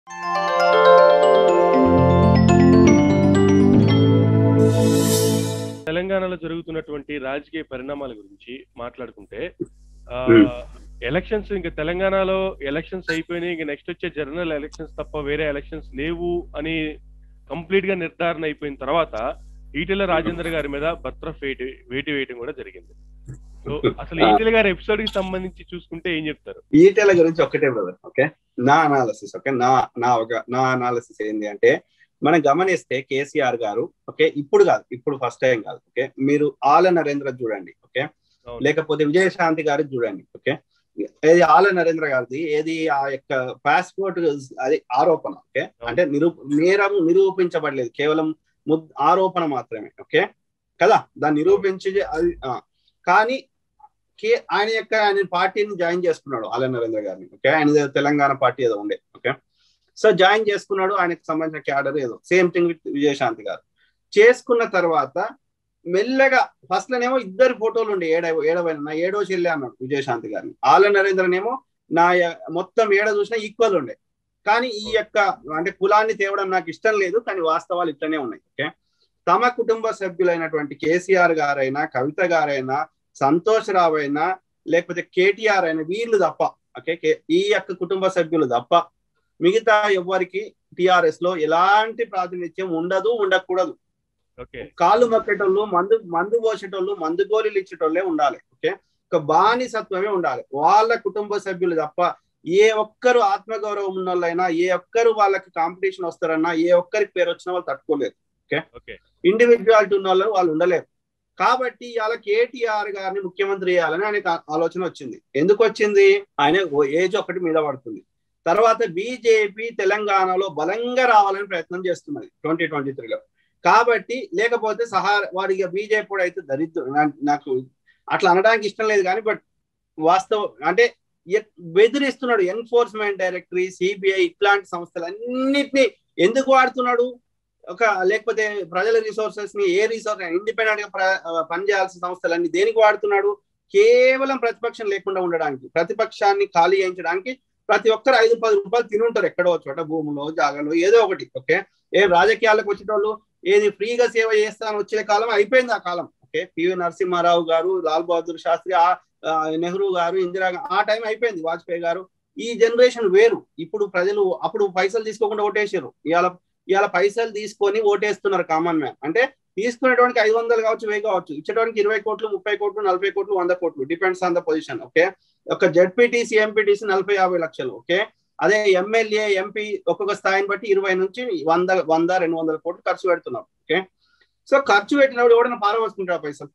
తెలంగాణలో జరుగుతున్నటువంటి రాజకీయ పరిణామాల గురించి మాట్లాడుకుంటే ఆ, Hmm. ఎలక్షన్స్ ఇంకా తెలంగాణలో ఎలక్షన్స్ అయిపోయినాయి ఇంకా నెక్స్ట్ వచ్చే జనరల్ ఎలక్షన్స్ తప్ప వేరే ఎలక్షన్స్ లేవు అని కంప్లీట్ గా నిర్ధారణ అయిపోయిన తర్వాత ఈటెల రాజేందర్ గారి మీద బర్త్రఫ్ వేటి వేటి వేయడం కూడా జరిగింది సో అసలు ఈటెల గారి ఎపిసోడ్ కి సంబంధించి చూసుకుంటే ఏం చెప్తారు ఈటెల గురించి ఒక్కటే బ్రదర్ ఓకే నా అనాలిసిస్ ఓకే నా నా ఒక నా అనాలిసిస్ ఏంటి అంటే మనం గమనిస్తే కేసీఆర్ గారు ఓకే ఇప్పుడు కాదు ఇప్పుడు ఫస్ట్ టైం కాదు ఓకే మీరు ఆల నరేంద్ర చూడండి ఓకే అవును. లేకపోతే విజయశాంతి గారి చూడండి ఓకే ఏది ఆల నరేంద్ర గారిది ఏది ఆ యొక్క పాస్పోర్ట్ అది ఆరోపణ ఓకే అంటే నిరూ నేరం నిరూపించబడలేదు కేవలం ముద్ ఆరోపణ మాత్రమే ఓకే కదా దాన్ని నిరూపించి అది ఆ. కానీ కే ఆయన యొక్క ఆయన పార్టీని జాయిన్ చేసుకున్నాడు ఆల నరేంద్ర గారిని ఓకే ఆయన తెలంగాణ పార్టీ ఏదో ఉండే ఓకే సో జాయిన్ చేసుకున్నాడు ఆయనకు సంబంధించిన క్యాడర్ ఏదో సేమ్ థింగ్ విత్ విజయశాంతి గారు చేసుకున్న తర్వాత మెల్లగా ఫస్ట్ లోనేమో ఇద్దరు ఫోటోలు ఉండే ఏడ ఏడవైన నా ఏడో చెల్లి అన్నాడు విజయశాంతి గారిని ఆల నరేంద్రనేమో నా య- మొత్తం ఏడ చూసినా ఈక్వల్ ఉండే కానీ ఈ యొక్క అంటే కులాన్ని తేవడం నాకు ఇష్టం లేదు కానీ వాస్తవాలు ఇట్లనే ఉన్నాయి ఓకే తమ కుటుంబ సభ్యులైనటువంటి కేసీఆర్ గారైనా కవిత గారైనా సంతోష్ రావు అయినా లేకపోతే కేటీఆర్ అయినా వీళ్ళు తప్ప ఓకే కే- ఈ యొక్క కుటుంబ సభ్యులు తప్ప మిగతా ఎవ్వరికి టిఆర్ఎస్ లో ఎలాంటి ప్రాతినిధ్యం ఉండదు ఉండకూడదు ఓకే కాళ్ళు మొక్కేటోళ్ళు మందు మందు పోసేటోళ్ళు మందు గోళీలు ఇచ్చేటోళ్ళే ఉండాలి ఓకే ఒక బానిసత్వమే ఉండాలి వాళ్ళ కుటుంబ సభ్యులు తప్ప ఏ ఒక్కరు ఆత్మగౌరవం ఉన్న వాళ్ళైనా ఏ ఒక్కరు వాళ్ళకి కాంపిటీషన్ వస్తారన్నా ఏ ఒక్కరికి పేరు వచ్చినా వాళ్ళు తట్టుకోలేరు ఓకే ఇండివిజువాలిటీ ఉన్న వాళ్ళు వాళ్ళు ఉండలేరు కాబట్టి ఇవాళ కేటీఆర్ గారిని ముఖ్యమంత్రి చేయాలని ఆయనకు ఆ- ఆలోచన వచ్చింది ఎందుకు వచ్చింది ఆయన ఓ ఏజ్ ఒకటి మీద పడుతుంది తర్వాత బీజేపీ తెలంగాణలో బలంగా రావాలని ప్రయత్నం చేస్తున్నది ట్వంటీ ట్వంటీ త్రీలో కాబట్టి లేకపోతే సహా వాడికి బీజేపీ కూడా అయితే దరిద్రం నా- నాకు అట్లా అనడానికి ఇష్టం లేదు కానీ బట్ వాస్తవం అంటే ఎ- బెదిరిస్తున్నాడు ఎన్ఫోర్స్మెంట్ డైరెక్టరీ సిబిఐ ఇట్లాంటి సంస్థలు అన్నిటినీ ఎందుకు వాడుతున్నాడు ఒక లేకపోతే ప్రజల రిసోర్సెస్ ని ఏ రిసోర్స్ ఇండిపెండెంట్ గా ప్ర- పనిచేయాల్సిన సంస్థలన్నీ దేనికి వాడుతున్నాడు కేవలం ప్రతిపక్షం లేకుండా ఉండడానికి ప్రతిపక్షాన్ని ఖాళీ చేయించడానికి ప్రతి ఒక్కరు ఐదు పది రూపాయలు తినుంటారు ఎక్కడో చోట భూములో జాగాలో ఏదో ఒకటి ఓకే ఏ రాజకీయాలకు వచ్చేటోళ్ళు ఏది ఫ్రీగా సేవ చేస్తాను వచ్చే కాలం అయిపోయింది ఆ కాలం ఓకే పివి నరసింహారావు గారు లాల్ బహదూర్ శాస్త్రి ఆ ఆ, నెహ్రూ గారు ఇందిరా గా- ఆ టైం అయిపోయింది వాజ్పేయి గారు ఈ జనరేషన్ వేరు ఇప్పుడు ప్రజలు అప్పుడు పైసలు తీసుకోకుండా ఓటేసారు ఇవాళ ఇవాళ పైసలు తీసుకొని ఓటేస్తున్నారు కామన్ మ్యాన్ అంటే తీసుకునేటువంటి ఐదు వందలు కావచ్చు వెయ్యి కావచ్చు ఇచ్చేటానికి ఇరవై కోట్లు ముప్పై కోట్లు నలభై కోట్లు వంద కోట్లు depends on the position okay ఒక జెడ్పీటీసీ ఎంపీటీసీ నలభై యాభై లక్షలు ఓకే అదే ఎమ్మెల్యే ఎంపీ ఒక్కొక్క స్థాయిని బట్టి ఇరవై నుంచి వంద వంద రెండు వందల కోట్లు ఖర్చు పెడుతున్నాం ఓకే సో ఖర్చు పెట్టినప్పుడు ఎవడైనా పారవసుకుంటారు పైసలు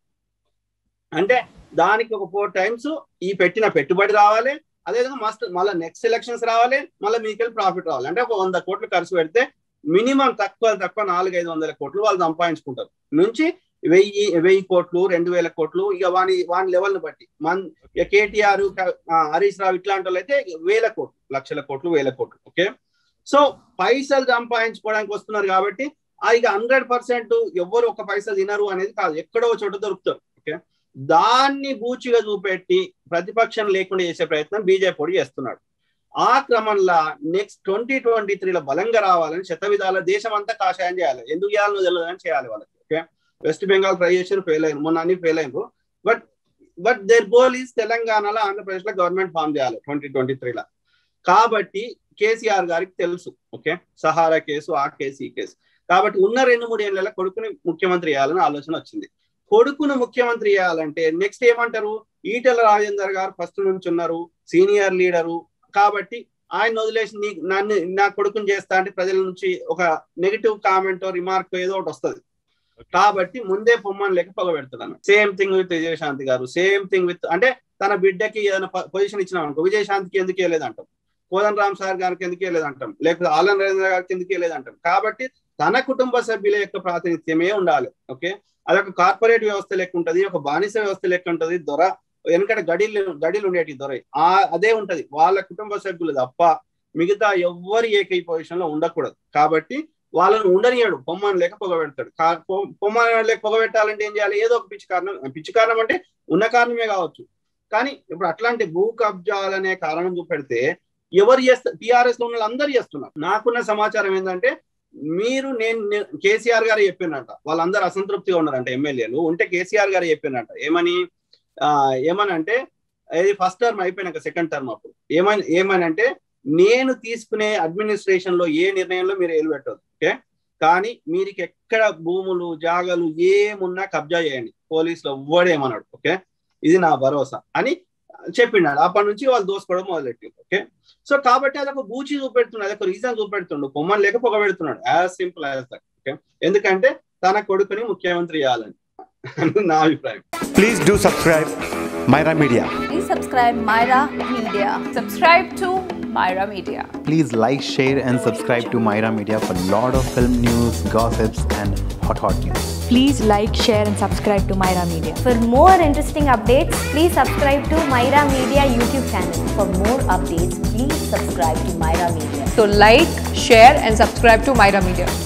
అంటే దానికి ఒక ఫోర్ టైమ్స్ ఈ పెట్టిన పెట్టుబడి రావాలి అదేవిధంగా మస్ట్ మళ్ళీ నెక్స్ట్ ఎలక్షన్స్ రావాలి మళ్ళీ మీకెళ్ళి ప్రాఫిట్ రావాలి అంటే ఒక వంద కోట్లు ఖర్చు పెడితే మినిమం తక్కువ తక్కువ నాలుగు ఐదు వందల కోట్లు వాళ్ళు సంపాదించుకుంటారు నుంచి వెయ్యి వెయ్యి కోట్లు రెండు వేల కోట్లు ఇక వాని వాని లెవెల్ని బట్టి మన ఇక కేటీఆర్ హరీష్ రావు ఇట్లాంటి వాళ్ళు అయితే వేల కోట్లు లక్షల కోట్లు వేల కోట్లు ఓకే సో పైసలు సంపాదించుకోవడానికి వస్తున్నారు కాబట్టి ఆ ఇక హండ్రెడ్ పర్సెంట్ ఎవరు ఒక పైసలు తినరు అనేది కాదు ఎక్కడో ఒక చోట దొరుకుతారు ఓకే దాన్ని బూచిగా చూపెట్టి ప్రతిపక్షం లేకుండా చేసే ప్రయత్నం బీజేపీ కూడా చేస్తున్నాడు ఆ క్రమంలో నెక్స్ట్ ట్వంటీ ట్వంటీ త్రీలో బలంగా రావాలని శత విధాల దేశం అంతా కాషాయం చేయాలి ఎందుకు చేయాలో తెలియదు అని చేయాలి వాళ్ళకి ఓకే వెస్ట్ బెంగాల్ ట్రై చేసి ఫెయిల్ అయ్యారు మొన్న అన్ని ఫెయిల్ అయ్యారు but but their goal is తెలంగాణలో ఆంధ్రప్రదేశ్ లో గవర్నమెంట్ ఫామ్ చేయాలి ట్వంటీ ట్వంటీ త్రీలో కాబట్టి కేసీఆర్ గారికి తెలుసు ఓకే సహారా కేసు ఆ కేసు ఈ కేసు కాబట్టి ఉన్న రెండు మూడు ఏళ్ళ కొడుకుని ముఖ్యమంత్రి చేయాలని ఆలోచన వచ్చింది కొడుకును ముఖ్యమంత్రి చేయాలంటే నెక్స్ట్ ఏమంటారు ఈటెల రాజేందర్ గారు ఫస్ట్ నుంచి ఉన్నారు సీనియర్ లీడరు కాబట్టి ఆయన వదిలేసి నీ నన్ను నా కొడుకుని చేస్తా అంటే ప్రజల నుంచి ఒక నెగిటివ్ కామెంట్ రిమార్క్ ఏదో ఒకటి వస్తుంది కాబట్టి ముందే పొమ్మని లేక పొగ పెడుతున్నాను సేమ్ థింగ్ విత్ విజయశాంతి గారు సేమ్ థింగ్ విత్ అంటే తన బిడ్డకి ఏదైనా పొజిషన్ ఇచ్చినాం అనుకో విజయశాంతికి ఎందుకు వెళ్ళేదంటాం కోదన్ రామ్ సార్ గారికి ఎందుకు వెళ్ళేదంటాం లేకపోతే ఆలన్ నరేంద్ర గారికి ఎందుకు వెళ్ళేదంటాం కాబట్టి తన కుటుంబ సభ్యుల యొక్క ప్రాతినిధ్యమే ఉండాలి ఓకే అదొక కార్పొరేట్ వ్యవస్థ లెక్క ఉంటది ఒక బానిస వ్యవస్థ లెక్క ఉంటది దొర వెనకట గడిలు గడిలు ఉండేటి దొర ఆ అదే ఉంటది వాళ్ళ కుటుంబ సభ్యులు తప్ప మిగతా ఎవ్వరు ఏకై పొజిషన్ లో ఉండకూడదు కాబట్టి వాళ్ళని ఉండనియాడు పొమ్మని లేక పొగ పెడతాడు పొమ్మని లేక పొగ పెట్టాలంటే ఏం చేయాలి ఏదో ఒక పిచ్చి కారణం పిచ్చి కారణం అంటే ఉన్న కారణమే కావచ్చు కానీ ఇప్పుడు అట్లాంటి భూ కబ్జాలనే కారణం చూపెడితే ఎవరు చేస్తారు టిఆర్ఎస్ లో ఉన్న వాళ్ళు అందరు చేస్తున్నారు నాకున్న సమాచారం ఏంటంటే మీరు నేను నేను- కేసీఆర్ గారు చెప్పినట్ట వాళ్ళందరూ అసంతృప్తిగా ఉన్నారంట ఎమ్మెల్యేలు ఉంటే కేసీఆర్ గారు చెప్పినట్ట ఏమని ఆ ఏమని అంటే ఇది ఫస్ట్ టర్మ్ అయిపోయినాక సెకండ్ టర్మ్ అప్పుడు ఏమని ఏమని అంటే నేను తీసుకునే అడ్మినిస్ట్రేషన్ లో ఏ నిర్ణయంలో మీరు ఏలు పెట్టదు ఓకే కానీ మీరు ఎక్కడ భూములు జాగలు ఏమున్నా కబ్జా చేయండి పోలీసులు ఎవ్వడేమన్నాడు ఓకే ఇది నా భరోసా అని చెప్పిండాడు అప్పటి నుంచి వాళ్ళు దోసుకోవడం మొదలెట్టింది ఓకే సో కాబట్టి అదొక బూచి చూపెడుతున్నాడు అదొక రీజన్ చూపెడుతుండు పొమ్మని లేక పొగ పెడుతున్నాడు as simple as that okay ఎందుకంటే తన కొడుకుని ముఖ్యమంత్రి చేయాలని అని నా అభిప్రాయం Please do subscribe Myra Media. Please subscribe Myra Media. Subscribe to Myra Media. Please like, share, and subscribe to Myra Media for lot of film news, gossips, and hot hot news. Please like, share, and subscribe to Myra Media. For more interesting updates, please subscribe to Myra Media YouTube channel. For more updates, please subscribe to Myra Media. So like, share and subscribe to Myra Media.